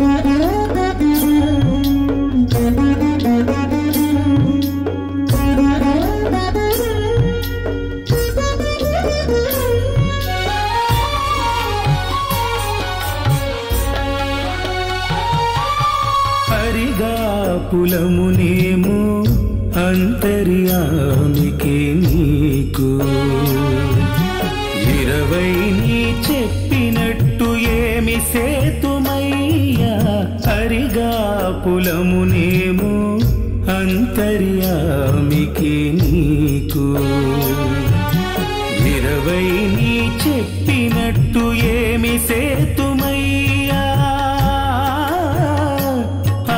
హరిగా పులమునేమో అంతర్యామికి నీకు ఇరవై నీ చెప్పినట్టు ఏమి సేతుమయ్యా హరిగా పులమునేమో అంతర్యామికి నీకు ఇరవై నీ చెప్పినట్టు ఏమి సేతుమయ్యా ఆ.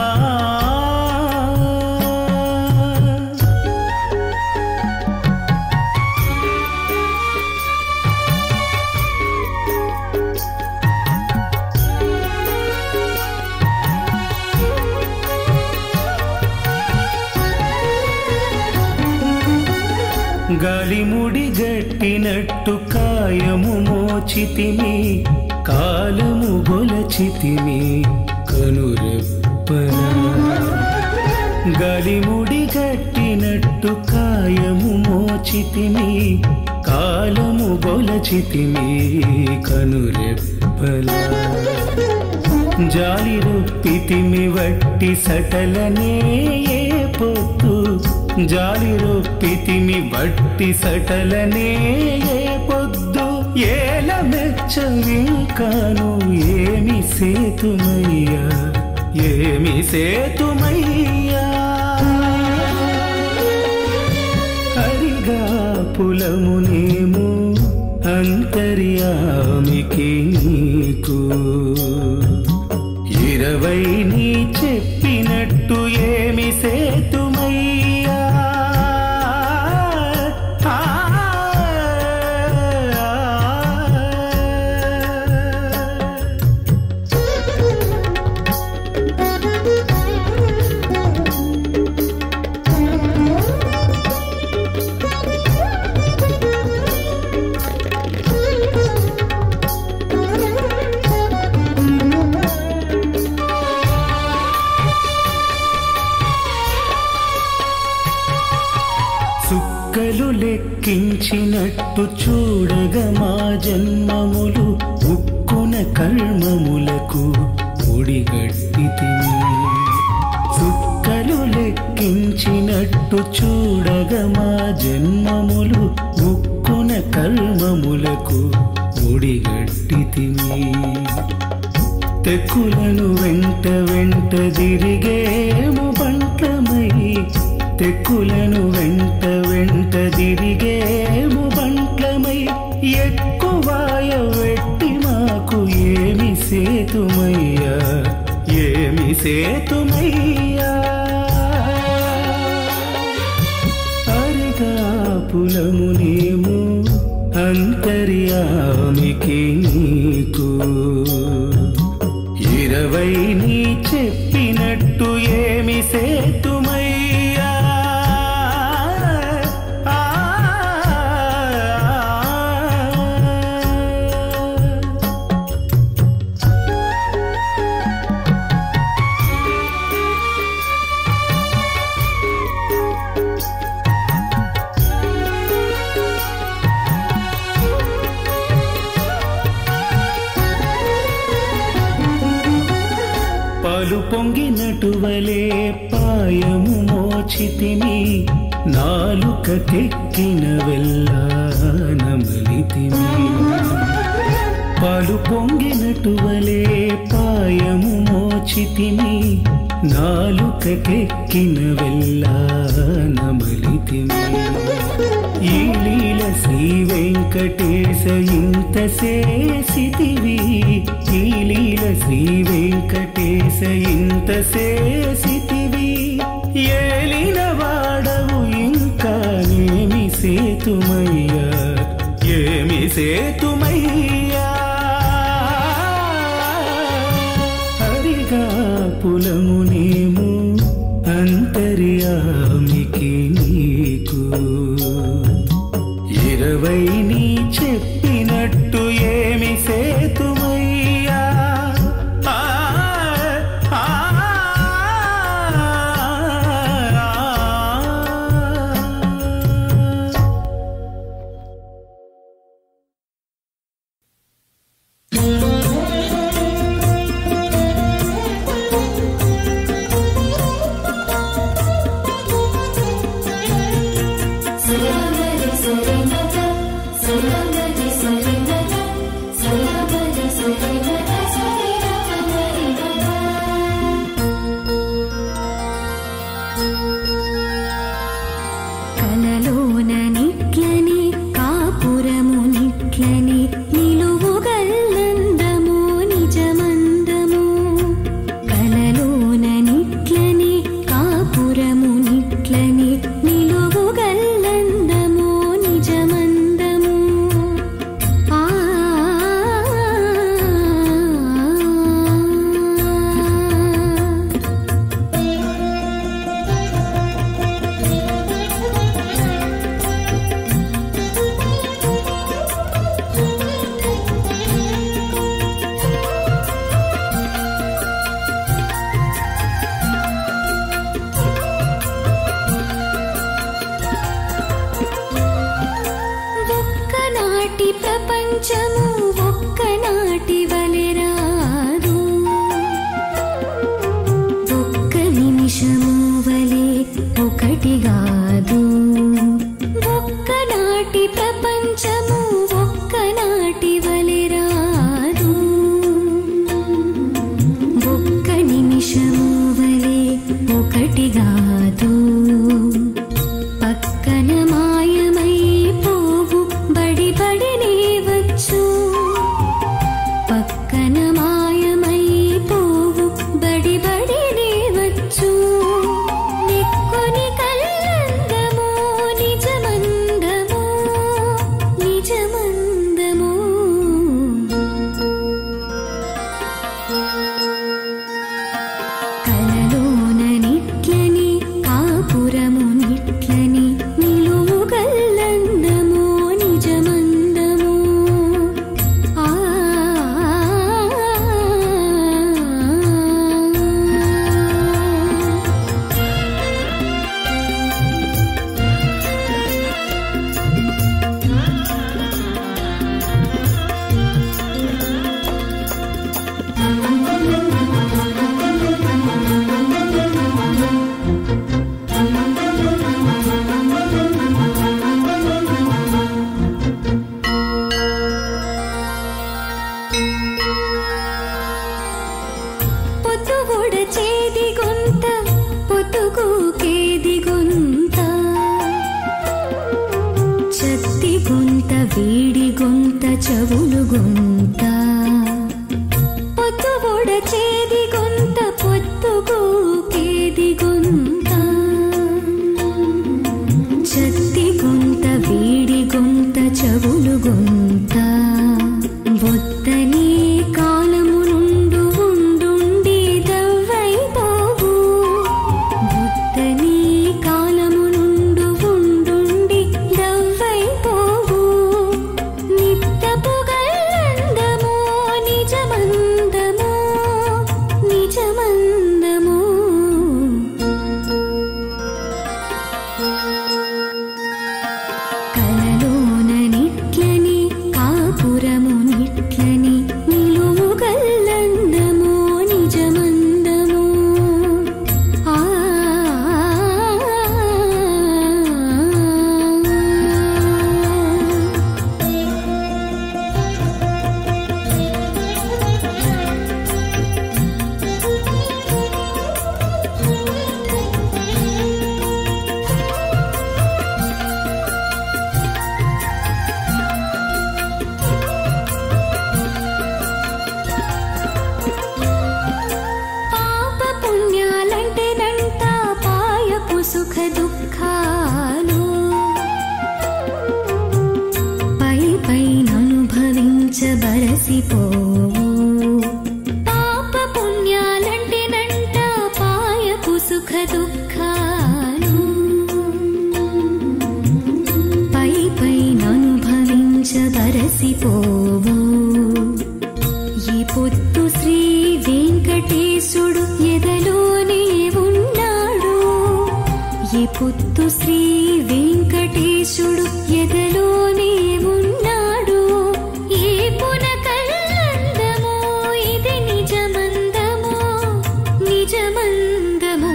గాలిముడి గట్టినట్టు కాయము మోచితిమి కాలము గొలచితిమి కనురెప్పన గాలిముడి గట్టినట్టు కాయము మోచితిమి కాలము గొలచితిమి కనురెప్పల జాలి రొప్పితిమి వట్టి సటలనే ఏ పొత్తు జాలి రొప్పితిమి వట్టి సటలనే ఏ పొద్దు ఏల మెచ్చవింకాను ఏమి సేతుమయ్యా ఏమి సేతుమయ్యా హరిగా పులమునేమో అంతర్యామికి నీకు ఇరవై నీ చెప్పినట్టు ఏమి సేతుమయ్యా ఆ. సుక్కలు లెక్కించినట్టు చూడగ మా జన్మములు ఉక్కున కర్మములకు ఒడిగట్టితిమి సుక్కలు లెక్కించినట్టు చూడగ మా జన్మములు ఉక్కున కర్మములకు ఒడిగట్టితిమి తెక్కులను వెంట వెంట తిరిగేము బంట్లమై తెక్కులను వెంట వెంట తిరిగేము బంట్లమై ఎక్కువాయ వెట్టి మాకు ఏమి సేతుమయ్యా ఏమి సేతుమయ్యా అరిగా పులమునేమో అంతర్యామికి నీకు ఇరవై నీ చెప్పినట్టు ఏమి సేతుమయ్యా ఆ. పాలు పొంగినటువలే పాయము మోచితిమి నాలుకకెక్కిన వెళ్ళానమలితిమి పాలు పొంగినటువలే పాయము మోచితిమి నాలుకకెక్కిన వెళ్ళానమలితిమి ఈ లీల శ్రీ వెంకటేశ ఇంత చేసితివి ఈ లీల శ్రీ వెంకటేశ ఇంత చేసితివి ఏలిన వాడవు ఇంకా ఏమి సేతుమయ్యా ఏమి సేతుమయ్యా హరిగా పులమునేమో అంతర్యామికి నీకు ఇరవై నీ చెప్పినట్టు ఏమి సేతుమయ్యా ఆ, ఒకటి కాదు పక్కన మాయమై పోవు బడి బడినే వచ్చు పక్కన మాయమై పోవు బడి బడినే వచ్చు నిక్కుని కల్లందమో నిజమందమో నిజమందమో కలలోన నిట్లని కాపురము నిట్లని నిలువు గల్లందమో నిజమందమో ఆ పొద్దు చేది గుంత పొద్దుకు కేది గుంత చత్తి గుంత వీడి గుంత చెవులు గుంత పొద్దు చేది గుంత పొద్దుకు కేది గుంత చత్తి గుంత వీడి గుంత చెవులు గుంత బొత్తని కాలము నుండు ఉండుండి దవ్వైపోవు బుద్ధని కాలము నుండు ఉండుండి దవ్వైపోవు నిత్తపు గల్లందమో నిజమందమో నిజమందమో కలలోన నిట్లని కాపురము నిట్లని నిలువు గల్లందమో నిజమందమో ఆ పాప పుణ్యాలంటేనంట పాయపు సుఖ దుఃఖాలు పై పైన అనుభవించబరసిపోవు పాప పుణ్యాలంటేనంట పాయపు సుఖ దుఃఖాలు పై పైన అనుభవించబరసిపోవు ఈ పొత్తు శ్రీ వెంకటేశుడు ఎదలోనే ఉన్నాడు ఈ పొత్తు శ్రీ వెంకటేశుడు ఎదలోనే ఉన్నాడు ఈ పునకల్లందమో ఇది నిజమందమో నిజమందమో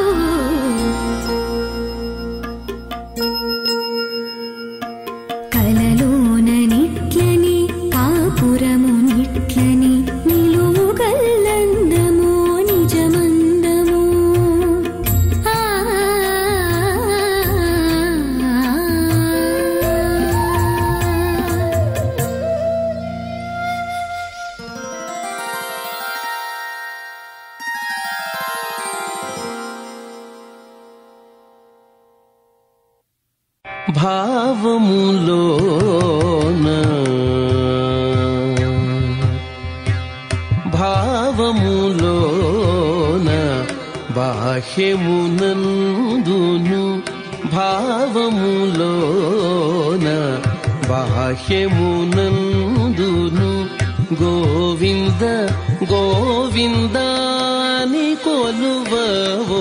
కలలోన నిట్లని కాపురము నిట్లని నిలువు గల్లందమో నిజమందమో ఆ భావములోన భావములోన బాహ్యమునందును భావములోన బాహ్యమునందును గోవింద గోవిందాని కొలువవో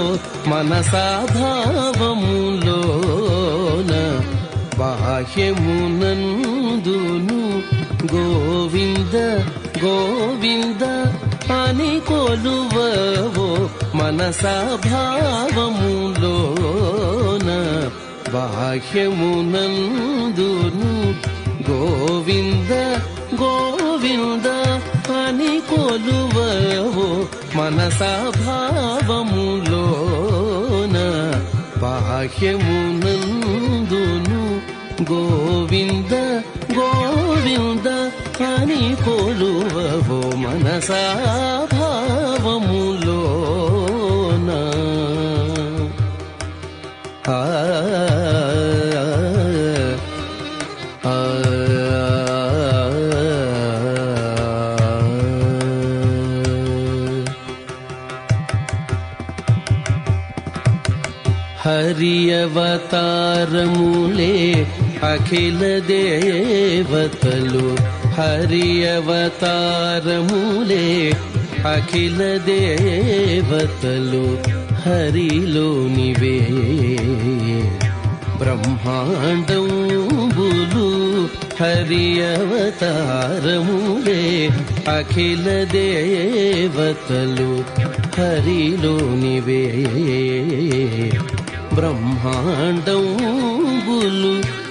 మనసాభావములోన బాహ్యమునందును గోవింద గోవింద అని కొలువవో మనసాభావములోన బాహ్యమునందును గోవింద గోవింద అని కొలువవో మనసాభావములోన బాహ్యమునందును గోవింద గోవింద అని కొలువవో మనసా భావములోన ఆ ఆ హరియవతారములే అఖిల దేవతలు హరియవతారములే అఖిల దేవతలు హరిలోనివే బ్రహ్మాండంబులు హరియవతారములే అఖిల దేవతలు హరిలోనివే బ్రహ్మాండంబులు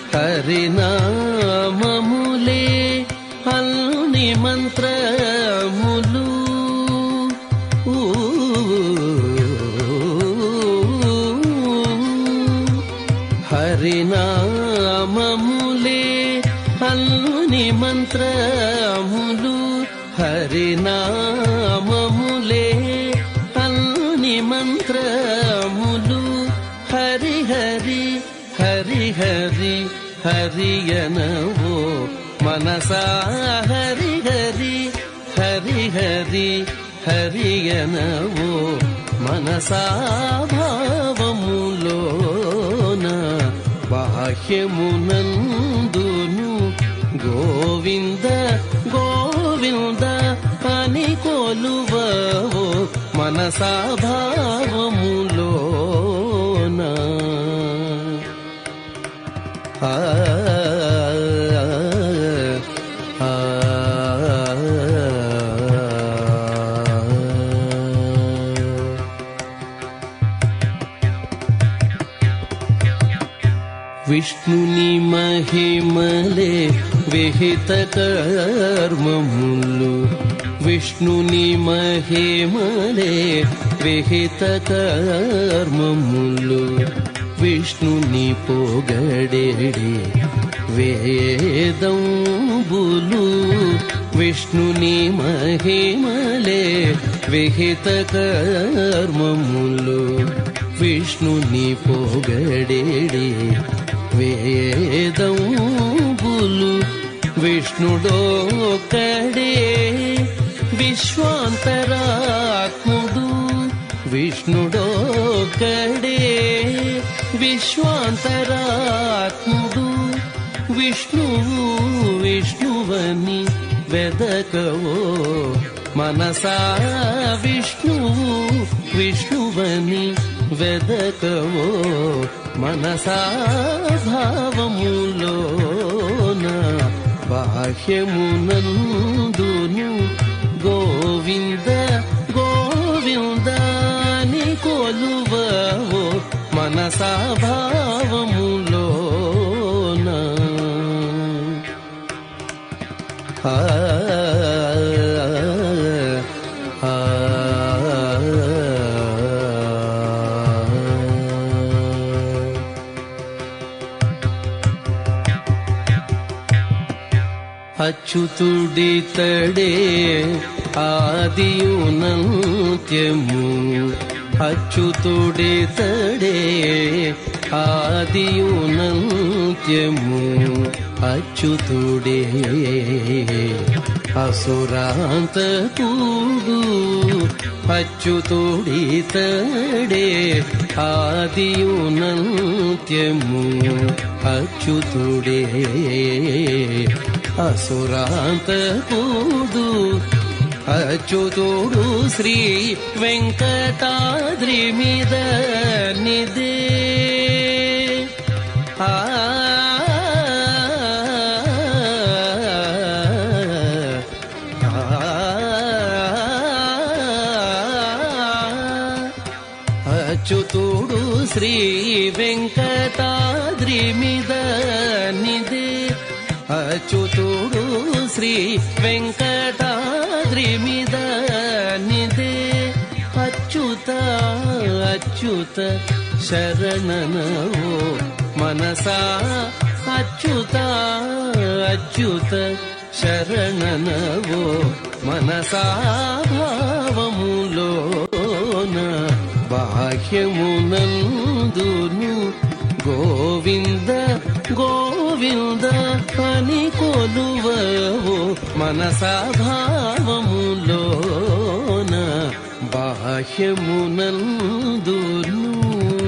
హరినామములే అల్ని మంత్రములు ఊ హరినామములే అల్లుని మంత్రములు హరినామములే అల్లుని మంత్రములు హరి హరి హరి హరి హరియనవో మనసా హరి హరి హరి హరి హరియనవో మనసా భావములోన బాహ్యమునందును గోవింద గోవింద అని కొలువవో మనసా భావములోన ఆ ఆ విష్ణుని మహిమలే విహిత కర్మములు విష్ణుని మహిమలే విహిత కర్మములు విష్ణుని పొగడేడి వేదంబులు విష్ణుని మహిమలే విహిత కర్మములు విష్ణుని పొగడేడి వేదంబులు విష్ణుడోకడే విశ్వాంతరాత్ముడు విష్ణుడోకడే విశ్వాంతరాత్ముడు విష్ణువు విష్ణువని వెదకవో మనసా విష్ణువు విష్ణువని వెదకవో మనసా భావములోన బాహ్యమునందును గోవింద గోవిందాని కొలువవో మనసా భావములోన ఆ ఆ అచ్యుతుడితడే ఆదియునంత్యము అచ్యుతుడితడే ఆదియునంత్యము అచ్యుతుడే అసురాంతకుడు అచ్యుతుడితడే ఆదియునంత్యము అచ్యుతుడే అసురాంతకుడు అచ్యుతుడు శ్రీ వెంకటాద్రి మీద నిదే ఆ అచ్యుతుడు శ్రీ వెంకటాద్రి మీద నిదే అచ్యుతుడు శ్రీ వెంకటాద్రి మీద నిదే అచ్యుతుడు అచ్యుత అచ్యుత శరణనవో మనసా అచ్యుత అచ్యుత శరణనవో మనసా భావములోన బాహ్యమునందును గోవింద గోవింద అని కొలువవో మనసా భావములోన బాహ్యమునందును